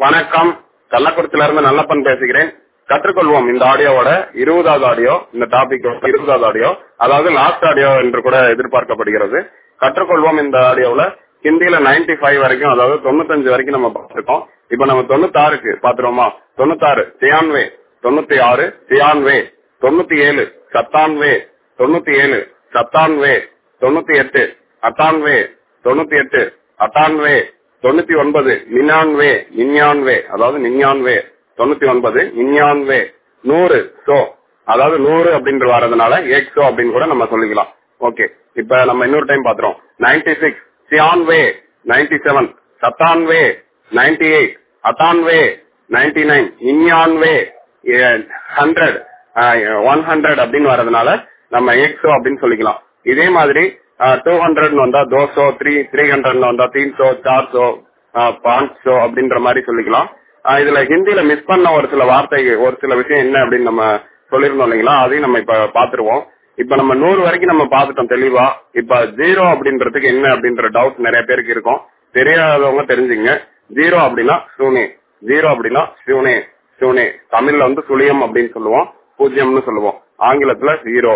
வணக்கம் கள்ளக்குறிச்சில இருந்து நல்லப்பன் பேசுகிறேன் கற்றுக்கொள்வோம் இந்த ஆடியோவோட இருபதாவது ஆடியோ இந்த டாபிக் இருபதாவது ஆடியோ அதாவது லாஸ்ட் ஆடியோ என்று கூட எதிர்பார்க்கப்படுகிறது கற்றுக்கொள்வோம் இந்த ஆடியோல ஹிந்தியில 95 ஃபைவ் வரைக்கும் அதாவது தொண்ணூத்தஞ்சு வரைக்கும் நம்ம பார்த்திருக்கோம் இப்ப நம்ம தொண்ணூத்தாறுக்கு பாத்துருவோமா தொண்ணூத்தாறு சியான்வே தொண்ணூத்தி ஆறு சியான்வே தொண்ணூத்தி ஏழு சத்தான்வே தொண்ணூத்தி ஏழு சத்தான்வே தொண்ணூத்தி எட்டு அத்தான்வே தொண்ணூத்தி எட்டு அத்தான்வே தொண்ணூத்தி ஒன்பது நின்னான்வே நின்யான்வே அதாவது நின்யான்வே தொண்ணூத்தி ஒன்பது நின்யான்வே நூறு சோ அதாவது நூறு அப்படின்ற வரதுனால எக்ஸோ அப்படின்னு கூட நம்ம சொல்லிக்கலாம் ஓகே இப்ப நம்ம இன்னொரு டைம் பாத்துறோம் நைன்டி சிக்ஸ் சியான்வே நைன்டி செவன் சத்தான்வே நைன்டி எயிட் அத்தான்வே நைன்டி நைன் நின்யான்வே ஹண்ட்ரட் ஒன் ஹண்ட்ரட் அப்படின்னு வரதுனால நம்ம எக்ஸோ அப்படின்னு சொல்லிக்கலாம் இதே மாதிரி டூ ஹண்ட்ரட்னு வந்தா தோசோ த்ரீ த்ரீ ஹண்ட்ரட்னு வந்தா தீன்சோ சார்சோ பான்சோ அப்படின்ற மாதிரி சொல்லிக்கலாம் ஆஹ் இதுல ஹிந்தியில மிஸ் பண்ண ஒரு சில வார்த்தை ஒரு சில விஷயம் என்ன அப்படின்னு நம்ம சொல்லியிருந்தோம் இல்லைங்களா அதையும் நம்ம இப்ப பாத்துருவோம் இப்ப நம்ம நூறு வரைக்கும் நம்ம பார்த்துட்டோம் தெளிவா இப்ப ஜீரோ அப்படின்றதுக்கு என்ன அப்படின்ற டவுட் நிறைய பேருக்கு இருக்கும் தெரியாதவங்க தெரிஞ்சுங்க ஜீரோ அப்படின்னா சூனே ஜீரோ அப்படின்னா சிவனே சிவனே தமிழ்ல வந்து சுழியம் அப்படின்னு சொல்லுவோம் பூஜ்ஜியம்னு சொல்லுவோம் ஆங்கிலத்துல ஜீரோ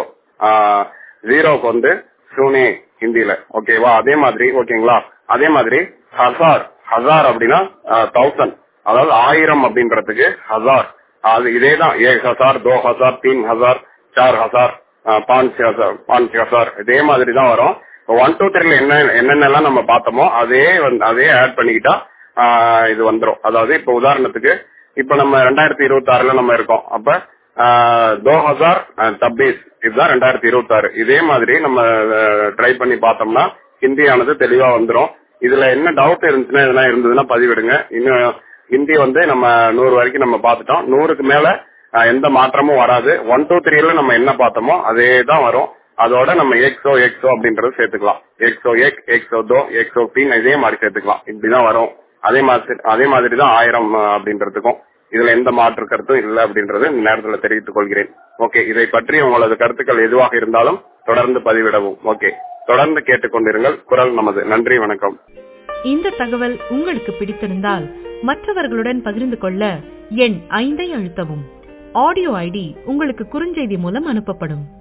ஜீரோக்கு வந்து சூனே ஹிந்தியில ஓகேவா அதே மாதிரி ஓகேங்களா அதே மாதிரி ஹசார் ஹசார் அப்படின்னா தௌசண்ட் அதாவது ஆயிரம் அப்படின்றதுக்கு ஹசார் அது இதேதான் ஏக் ஹசார் தோ ஹசார் தீன் ஹசார் சார் ஹசார் பாஞ்ச் ஹசார் பாஞ்ச் ஹசார் இதே மாதிரி தான் வரும் ஒன் டூ த்ரீல என்ன என்னென்னலாம் நம்ம பார்த்தோமோ அதே வந்து அதே ஆட் பண்ணிக்கிட்டா ஆஹ் இது வந்துரும் அதாவது இப்ப உதாரணத்துக்கு இப்ப நம்ம ரெண்டாயிரத்தி இருபத்தி ஆறுல நம்ம இருக்கோம் அப்ப தோ ஹசார் தப்பீஸ் இதுதான் ரெண்டாயிரத்தி இருபத்தி ஆறு இதே மாதிரி நம்ம ட்ரை பண்ணி பார்த்தோம்னா ஹிந்தியானது தெளிவா வந்துரும் இதுல என்ன டவுட் இருந்துச்சுன்னா இதெல்லாம் இருந்ததுன்னா பதிவிடுங்க இன்னும் ஹிந்தி வந்து நம்ம நூறு வரைக்கும் நம்ம பார்த்துட்டோம் நூறுக்கு மேல எந்த மாற்றமும் வராது ஒன் டூ த்ரீல நம்ம என்ன பார்த்தோமோ அதே தான் வரும் அதோட நம்ம எக்ஸோ எக்ஸோ அப்படின்றது சேர்த்துக்கலாம் எக்ஸோ எக் எக்ஸோ தோ எக்ஸோ பீன் இதே மாதிரி சேர்த்துக்கலாம் இப்படிதான் வரும் அதே மாதிரி அதே மாதிரி தான் ஆயிரம் அப்படின்றதுக்கும் இதுல எந்த மாற்று கருத்தும் இல்லை அப்படின்றது இந்த நேரத்தில் தெரிவித்துக் கொள்கிறேன் ஓகே இதை பற்றி உங்களது கருத்துக்கள் எதுவாக இருந்தாலும் தொடர்ந்து பதிவிடவும் ஓகே தொடர்ந்து கேட்டுக்கொண்டிருங்கள் குரல் நமது நன்றி வணக்கம் இந்த தகவல் உங்களுக்கு பிடித்திருந்தால் மற்றவர்களுடன் பகிர்ந்து கொள்ள எண் ஐந்தை அழுத்தவும் ஆடியோ ஐடி உங்களுக்கு குறுஞ்செய்தி மூலம் அனுப்பப்படும்